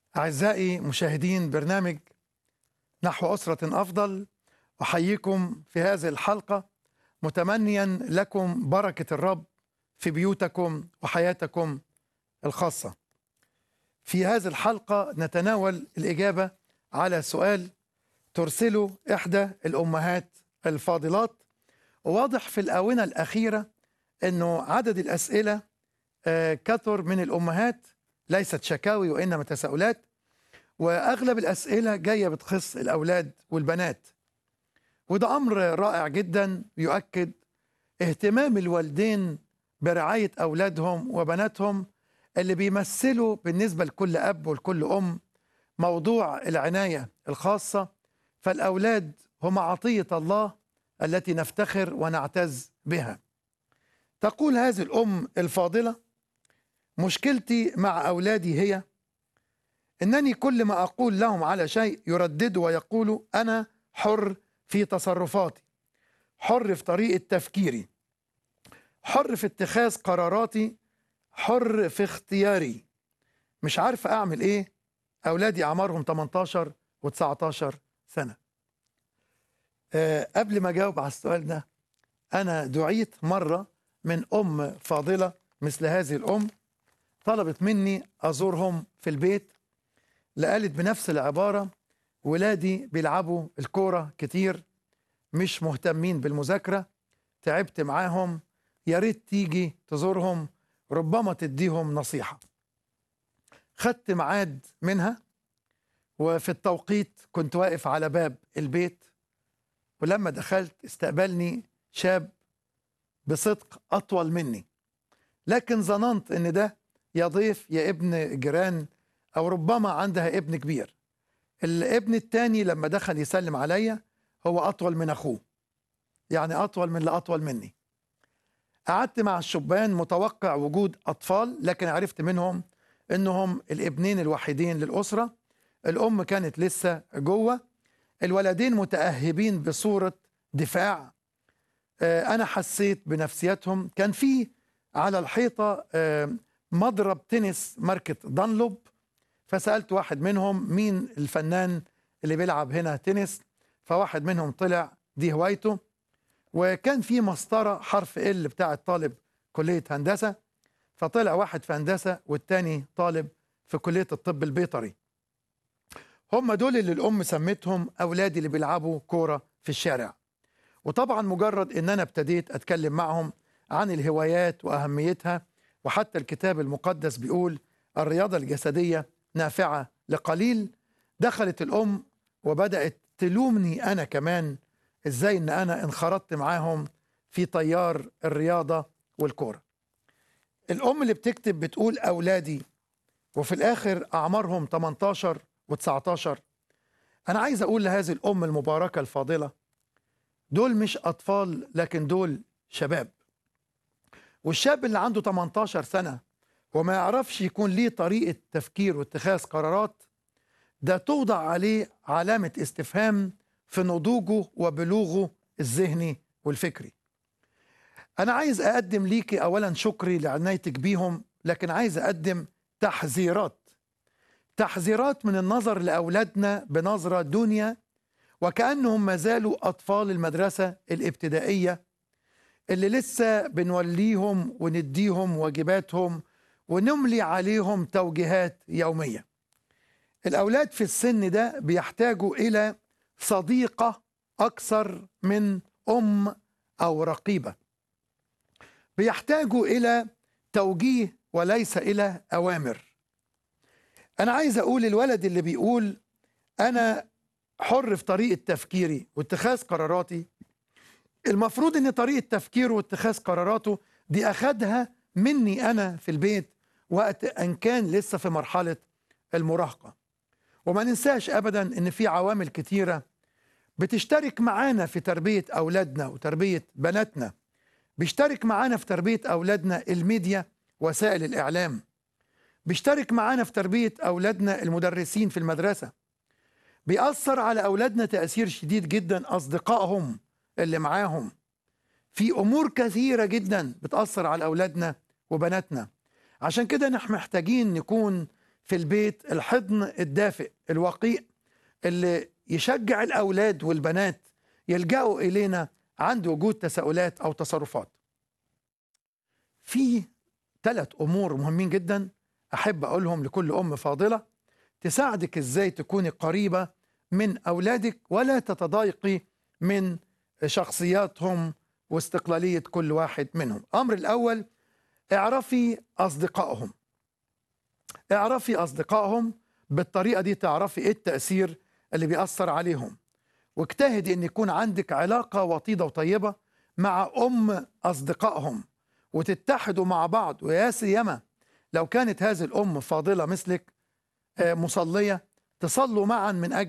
أعزائي مشاهدين برنامج نحو أسرة أفضل أحييكم في هذه الحلقة متمنيا لكم بركة الرب في بيوتكم وحياتكم الخاصة في هذه الحلقة نتناول الإجابة على سؤال ترسله إحدى الأمهات الفاضلات وواضح في الآونة الأخيرة أنه عدد الأسئلة آه، كثر من الأمهات ليست شكاوي وإنما تساؤلات وأغلب الأسئلة جاية بتخص الأولاد والبنات وده أمر رائع جدا يؤكد اهتمام الوالدين برعاية أولادهم وبناتهم اللي بيمثلوا بالنسبة لكل أب ولكل أم موضوع العناية الخاصة فالأولاد هم عطية الله التي نفتخر ونعتز بها تقول هذه الأم الفاضلة مشكلتي مع أولادي هي أنني كل ما أقول لهم على شيء يرددوا ويقولوا أنا حر في تصرفاتي حر في طريقة تفكيري حر في اتخاذ قراراتي حر في اختياري مش عارف أعمل إيه أولادي أعمارهم 18 و19 سنة أه قبل ما أجاوب على السؤال ده أنا دعيت مرة من أم فاضلة مثل هذه الأم طلبت مني أزورهم في البيت لقالت بنفس العبارة ولادي بيلعبوا الكورة كتير مش مهتمين بالمذاكرة تعبت معاهم يا ريت تيجي تزورهم ربما تديهم نصيحة خدت ميعاد منها وفي التوقيت كنت واقف على باب البيت ولما دخلت استقبلني شاب بصدق أطول مني لكن ظننت إن ده يا ضيف يا ابن جيران أو ربما عندها ابن كبير الابن التاني لما دخل يسلم عليا هو أطول من أخوه يعني أطول من اللي أطول مني قعدت مع الشبان متوقع وجود أطفال لكن عرفت منهم إنهم الابنين الوحيدين للأسرة الأم كانت لسه جوه الولدين متأهبين بصورة دفاع آه، أنا حسيت بنفسيتهم كان في على الحيطة آه، مضرب تنس ماركة دانلوب فسألت واحد منهم مين الفنان اللي بيلعب هنا تنس فواحد منهم طلع دي هوايته وكان في مسطرة حرف ال بتاع الطالب كلية هندسة فطلع واحد في هندسة والتاني طالب في كلية الطب البيطري هم دول اللي الأم سمتهم أولادي اللي بيلعبوا كورة في الشارع وطبعا مجرد ان انا ابتديت اتكلم معهم عن الهوايات واهميتها وحتى الكتاب المقدس بيقول الرياضه الجسديه نافعه لقليل دخلت الام وبدات تلومني انا كمان ازاي ان انا انخرطت معاهم في تيار الرياضه والكوره الام اللي بتكتب بتقول اولادي وفي الاخر اعمارهم 18 و19 انا عايز اقول لهذه الام المباركه الفاضله دول مش أطفال لكن دول شباب والشاب اللي عنده 18 سنة وما يعرفش يكون ليه طريقة تفكير واتخاذ قرارات ده توضع عليه علامة استفهام في نضوجه وبلوغه الذهني والفكري أنا عايز أقدم ليكي أولا شكري لعنايتك بيهم لكن عايز أقدم تحذيرات تحذيرات من النظر لأولادنا بنظرة دنيا وكأنهم ما زالوا أطفال المدرسة الابتدائية اللي لسه بنوليهم ونديهم واجباتهم ونملي عليهم توجيهات يومية الأولاد في السن ده بيحتاجوا إلى صديقة أكثر من أم أو رقيبة بيحتاجوا إلى توجيه وليس إلى أوامر أنا عايز أقول الولد اللي بيقول أنا حر في طريقة تفكيري واتخاذ قراراتي المفروض ان طريقة تفكيره واتخاذ قراراته دي اخدها مني انا في البيت وقت ان كان لسه في مرحلة المراهقة وما ننساش ابدا ان في عوامل كتيرة بتشترك معانا في تربية اولادنا وتربية بناتنا بيشترك معانا في تربية اولادنا الميديا وسائل الاعلام بيشترك معانا في تربية اولادنا المدرسين في المدرسة بيأثر على أولادنا تأثير شديد جدا أصدقائهم اللي معاهم في أمور كثيرة جدا بتأثر على أولادنا وبناتنا عشان كده نحن محتاجين نكون في البيت الحضن الدافئ الوقيء اللي يشجع الأولاد والبنات يلجأوا إلينا عند وجود تساؤلات أو تصرفات في ثلاث أمور مهمين جدا أحب أقولهم لكل أم فاضلة تساعدك إزاي تكوني قريبة من أولادك ولا تتضايقي من شخصياتهم واستقلالية كل واحد منهم الأمر الأول اعرفي أصدقائهم اعرفي أصدقائهم بالطريقة دي تعرفي إيه التأثير اللي بيأثر عليهم واجتهدي أن يكون عندك علاقة وطيدة وطيبة مع أم أصدقائهم وتتحدوا مع بعض ويا سيما لو كانت هذه الأم فاضلة مثلك آه، مصلية تصلوا معا من أجل